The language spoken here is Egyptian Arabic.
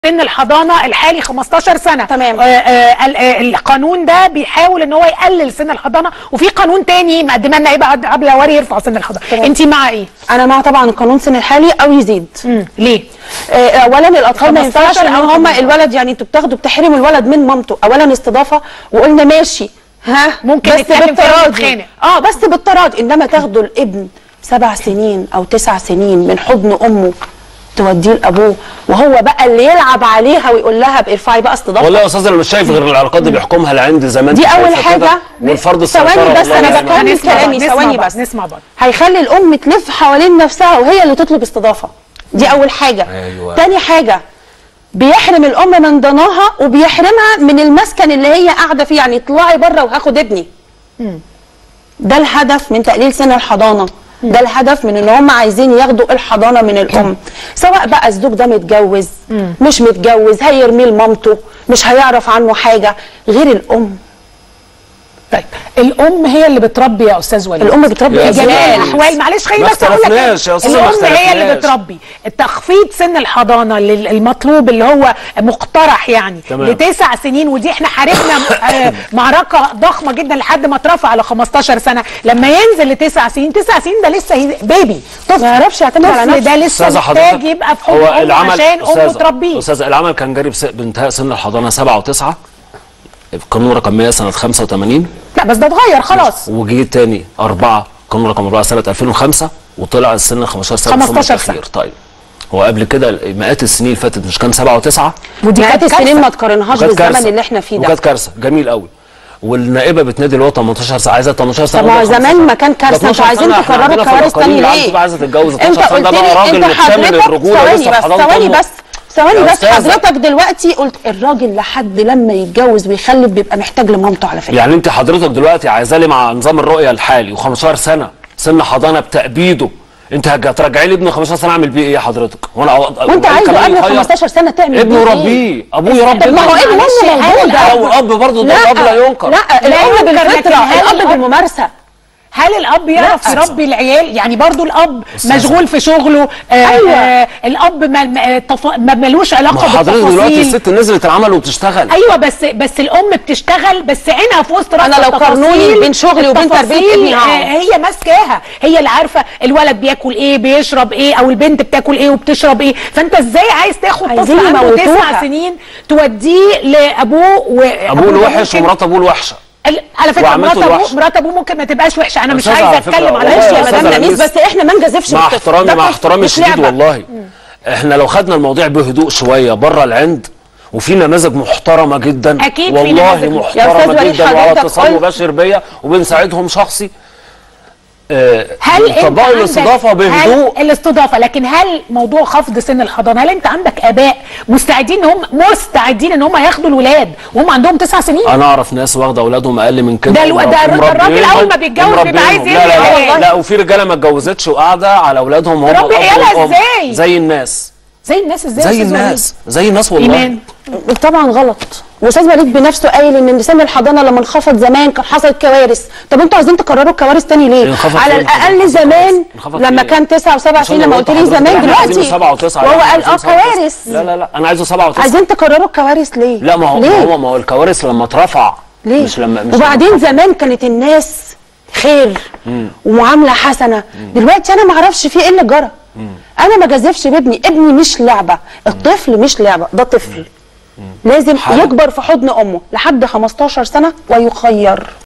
سن الحضانه الحالي 15 سنه تمام. آه آه ال- آه القانون ده بيحاول ان هو يقلل سن الحضانه وفي قانون تاني مقدمه لنا ايه بقى قبل وري يرفع سن الحضانه تمام. انت مع ايه انا مع طبعا القانون سن الحالي او يزيد مم. ليه آه، اولا الاطفال ما 15 ينفعش ان أو هم 18. الولد يعني انتوا بتاخدوا بتحرموا الولد من مامته اولا استضافه وقلنا ماشي ها ممكن بس نتكلم فيها بالتراضي ونتخانق. اه بس بالتراضي انما تاخدوا الابن سبع سنين او تسع سنين من حضن امه توديه لابوه وهو بقى اللي يلعب عليها ويقول لها ارفعي بقى استضافه والله يا استاذ انا مش شايف غير العلاقات دي بيحكمها العند زي ما انت دي أول شايفة حاجة. كده، والفرد ثواني السيطرة بس، والله أنا يعني. بكمل هنسمع كلامي، بعض، نسمع ثواني بعض، بس. نسمع بعض هيخلي الام تلف حوالين نفسها وهي اللي تطلب استضافه دي اول حاجه أيوة. تاني حاجه بيحرم الام من ضناها وبيحرمها من المسكن اللي هي قاعده فيه يعني اطلعي بره وهاخد ابني ده الهدف من تقليل سن الحضانه ده الهدف من ان هم عايزين ياخدوا الحضانه من الام سواء بقى الزوج ده متجوز مش متجوز هيرميه لمامته مش هيعرف عنه حاجه غير الام طيب الام هي اللي بتربي يا استاذ وليد الام بتربي يا في جميع زلمة. اجيال الاحوال معلش خليني ما بس اقول لك اختلفناش يا أستاذة، ما الام هي اللي اختلفناش. بتربي التخفيض سن الحضانه لل- المطلوب اللي هو مقترح يعني تمام. لتسع سنين ودي احنا حاربنا آه، معركه ضخمه جدا لحد ما اترفع ل 15 سنه لما ينزل لتسع سنين تسع سنين ده لسه هي- بيبي طفل ما يعرفش يعتمد على طفل نفسه. ده لسه استاذه محتاج حضرتك يبقى في حضن هو امه العمل عشان امه أستاذة- تربيه استاذ العمل كان جاري بس- بانتهاء سن الحضانه 7 و9 قانون رقم 100 سنه 85 لا بس ده اتغير خلاص وجه تاني أربعة قانون رقم 4 سنة 2005 وطلع السن 15 سنة 15 ثم التأخير. طيب هو قبل كده مئات السنين اللي فاتت مش كان 7 و9 ودي مئات كانت السنين كارثة. ما تقارنهاش وكانت بالزمن كارثة. اللي احنا فيه ده وكانت كارثة جميل قوي والنائبة بتنادي اللي هو 18 سنة عايزة 18 سنة طب ما هو وده زمان 15. ما كان كارثة، 12 انتوا عايزين سنة، احنا تكرروا عندنا في الكوارث الأقاليم تاني العيال ليه؟ بتبقى عايزة تتجوز انت 12 سنة قلت ده بقى لي راجل انت مكتمل حضرتك الرجولة ثواني لسه بس في حضانة ثواني أمه. بس ثواني يا بس أستاذة. حضرتك دلوقتي قلت الراجل لحد لما يتجوز ويخلف بيبقى محتاج لمامته على فكره يعني انت حضرتك دلوقتي عايزاه لي مع نظام الرؤيه الحالي و15 سنه سن حضانه بتأبيده انت هترجعي لي ابني 15 سنه اعمل بيه ايه حضرتك وانا أو- وانت أو- عايزه كمان قبل يخير؟ 15 سنه تعمل ابنه بيه ايه؟ يربيه ابوه يربيه طب ما هو ابن معلش، امه هل موجود او الاب برضه ده الاب لا ينكر لا الام ينكر، لكن بالفطره هل الاب الأب- بالممارسه هل الاب يعرف لا. يربي العيال يعني برضو الاب أستاذة. مشغول في شغله آه أيوة. آه الاب ما, ما, تف... ما ملوش ما علاقه حضرتك دلوقتي بالتفاصيل الست نزلت العمل وبتشتغل ايوه بس بس الام بتشتغل بس عينها في وسط راسها أنا لو التفاصيل- قارنوني بين شغلي وبين تربية التفاصيل، ابني آه، هقعد. هي ماسكاها هي اللي عارفه الولد بياكل ايه بيشرب ايه او البنت بتاكل ايه وبتشرب ايه فانت ازاي عايز تاخد عايزين طفل عنده يموتوها. تسع سنين توديه لابوه و ابوه الوحش ممكن- ومرات ابوه الوحشه ال- على فكره وعمته مرات ابوه الوحشة. مرات ابوه ممكن ما تبقاش وحشه انا مش أستاذة عايزه على فكرة اتكلم على والله ماشي يا يا أستاذة مدام نميس لميس. بس احنا ما نجازفش مع بالطفل. احترامي ده مع طفل، احترامي مش الشديد لعبة. والله احنا لو خدنا المواضيع بهدوء شويه بره العند وفي نماذج محترمه جدا أكيد في والله نماذج محترمة. يا أستاذ محترمه وليد جدا وعلى حضرتك اتصال قلت- مباشر بيا وبنساعدهم شخصي آه، هل انت طبقوا عندك- الاستضافه بهدوء هل الاستضافه لكن هل موضوع خفض سن الحضانه هل انت عندك اباء مستعدين ان هم مستعدين ان هم ياخدوا الولاد وهم عندهم تسع سنين انا اعرف ناس واخده اولادهم اقل من كده ده الو- ده الر- ومربيهم- الراجل أول ما بيتجوز بيبقى ومربيهم. عايز لا لا يربي لا, عيال. لا وفي رجاله ما اتجوزتش وقاعده على اولادهم هم تربي الأب عيالها والأم. إزاي؟ زي الناس زي الناس ازاي يا زي أستاذ الناس زي الناس والله ايمان طبعا غلط واستاذ وليد بنفسه قايل ان سن الحضانه لما انخفض زمان كان حصلت كوارث طب انتوا عايزين تكرروا الكوارث تاني ليه انخفض على فين؟ الاقل انخفض زمان انخفض لما فين؟ كان تسعة وسبع عشان سنين لما لو قلت لي حضرتك زمان احنا عايزينه دلوقتي سبعة وتسعة وهو يعني قال عايزين اه سبعة وتسعة. كوارث لا لا لا انا عايزه سبعة وتسعة عايزين تكرروا الكوارث ليه لا ما هو ما ليه هو ما هو الكوارث لما اترفع ليه مش لما مش وبعدين لما زمان كانت الناس خير ومعامله حسنه دلوقتي انا ما اعرفش في ايه اللي جرى انا ما جازفش بابني ابني مش لعبه الطفل مش لعبه ده طفل لازم حاجة. يكبر في حضن امه لحد 15 سنه ويخير